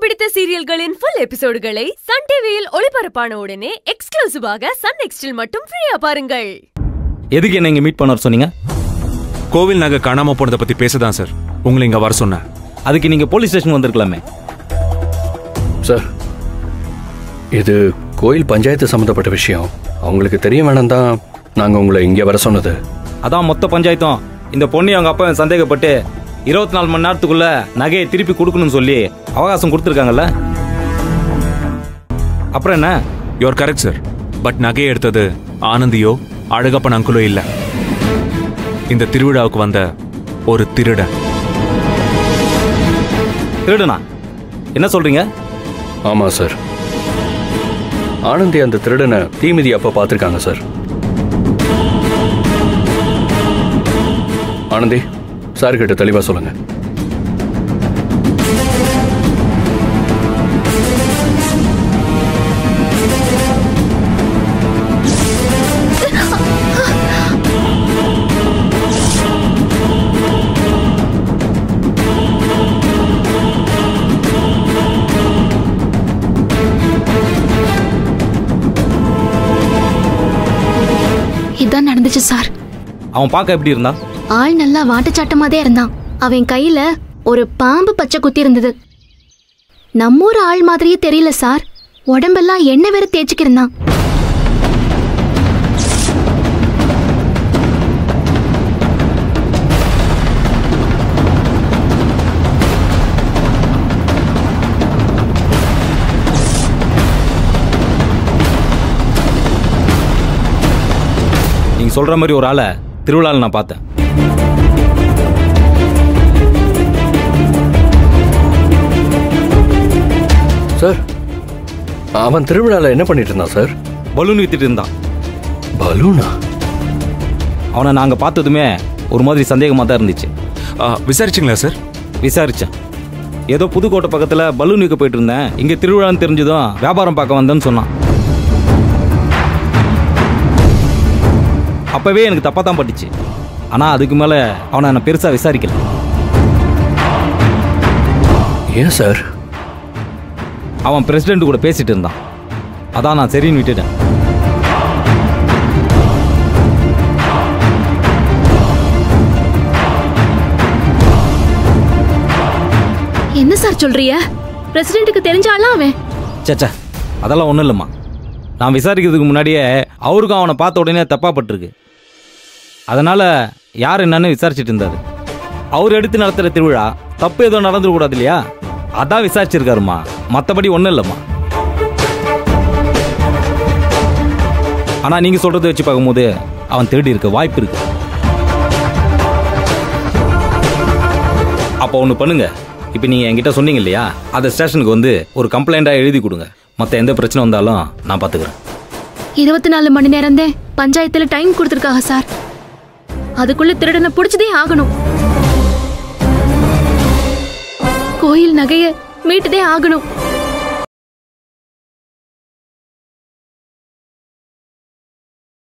பிடித்த சீரியல்களின் full எபிசோடுகளை Sun டிவியில் ஒளிபரப்பான உடனே எக்ஸ்க்ளூசிவாக சன் நெக்ஸ்டில் மட்டும் ஃப்ரீயா பாருங்கள் எதுக்கு என்ன இங்கே மீட் பண்ண வர சொன்னீங்க கோவில் நகை காணாம போனதை பத்தி பேசதான் சார் உங்களை இங்க வர சொன்னேன் அதுக்கு நீங்கள் போலீஸ் ஸ்டேஷன் வந்திருக்கலாமே சார் இது கோயில் பஞ்சாயத்து சம்மந்தப்பட்ட விஷயம் அவங்களுக்கு தெரிய வேணாம் தான் நாங்கள் உங்களை இங்கே வர சொன்னது அதான் மொத்த பஞ்சாயத்தும் இந்த பொண்ணு அவங்க அப்பா சந்தேகப்பட்டு இருபத்தி நாலு மணி நேரத்துக்குள்ள நகையை திருப்பி கொடுக்கணும்னு சொல்லி அவகாசம் கொடுத்துருக்காங்கல்ல அப்புறம் என்ன யுவர் கரெக்ட் சார் பட் நகையை எடுத்தது ஆனந்தியோ அழகப்பன் அங்குலோ இல்ல இந்த திருவிழாவுக்கு வந்த ஒரு திருடன் திருடுனா என்ன சொல்றீங்க ஆமாம் சார் ஆனந்தி அந்த திருடனை தீமிதி அப்போ பார்த்துருக்காங்க சார் ஆனந்தி சார் கிட்ட தெளிவாக சொல்லுங்கள் இதான் நடந்துச்சு சார் அவன் பார்க்க எப்படி இருந்தா ஆள் நல்லா வாட்டச்சாட்டமாதே இருந்தான் அவன் கையில ஒரு பாம்பு பச்சை குத்தி இருந்தது நம்ம ஊர் ஆள் மாதிரியே தெரியல சார் உடம்பெல்லாம் எண்ணெய் வேற தேய்ச்சிக்கிருந்தான் நீங்க சொல்ற மாதிரி ஒரு ஆளை திருவிழாவில் நான் பார்த்தேன் சார் அவன் திருவிழாவில் என்ன பண்ணிட்டு இருந்தான் சார் பலூன் வித்துட்டு இருந்தான் பலூனா அவனை நாங்கள் பார்த்ததுமே ஒரு மாதிரி சந்தேகமாக தான் இருந்துச்சு ஆ, விசாரிச்சிங்களா சார் விசாரிச்சேன் ஏதோ புதுக்கோட்டை பக்கத்தில் பலூன் விற்க போயிட்டு இருந்தேன் இங்கே திருவிழான்னு தெரிஞ்சதும் வியாபாரம் பார்க்க வந்தேன்னு சொன்னான் அப்போவே எனக்கு தப்பாக தான் பட்டுச்சு ஆனால் அதுக்கு மேலே அவனை நான் பெருசாக விசாரிக்கல ஏன் சார் அவன் பிரசிடென்ட் கூட பேசிட்டு இருந்தான் அதான் நான் சரின்னு விட்டுட்டேன் என்ன சார் சொல்றிய பிரசிடென்ட்டுக்கு தெரிஞ்சாலாம் அவன் சச்சா அதெல்லாம் ஒன்றும் இல்லைம்மா நான் விசாரிக்கிறதுக்கு முன்னாடியே அவருக்கும் அவனை பார்த்த உடனே தப்பாக பட்டிருக்கு அதனால் யார் என்னன்னு விசாரிச்சுட்டு இருந்தார் அவர் எடுத்து நடத்துகிற திருவிழா தப்பு ஏதோ நடந்துடக்கூடாது இல்லையா அதான் விசாரிச்சிருக்காருமா மற்றபடி ஒன்றும் இல்லைம்மா ஆனால் நீங்கள் சொல்கிறத வச்சு பார்க்கும்போது அவன் திருடி இருக்க வாய்ப்பு இருக்கு அப்போ ஒன்று பண்ணுங்க இப்போ நீங்கள் என்கிட்ட சொன்னீங்க இல்லையா அந்த ஸ்டேஷனுக்கு வந்து ஒரு கம்ப்ளைண்ட்டாக எழுதி கொடுங்க மற்ற எந்த பிரச்சனை வந்தாலும் நான் பார்த்துக்கிறேன் இருபத்தி நாலு மணி நேரம்தே பஞ்சாயத்துல டைம் கொடுத்துருக்காங்க சார் அதுக்குள்ள திருடனை பிடிச்சதே ஆகணும் கோயில் நகைய மீட்டுதே ஆகணும்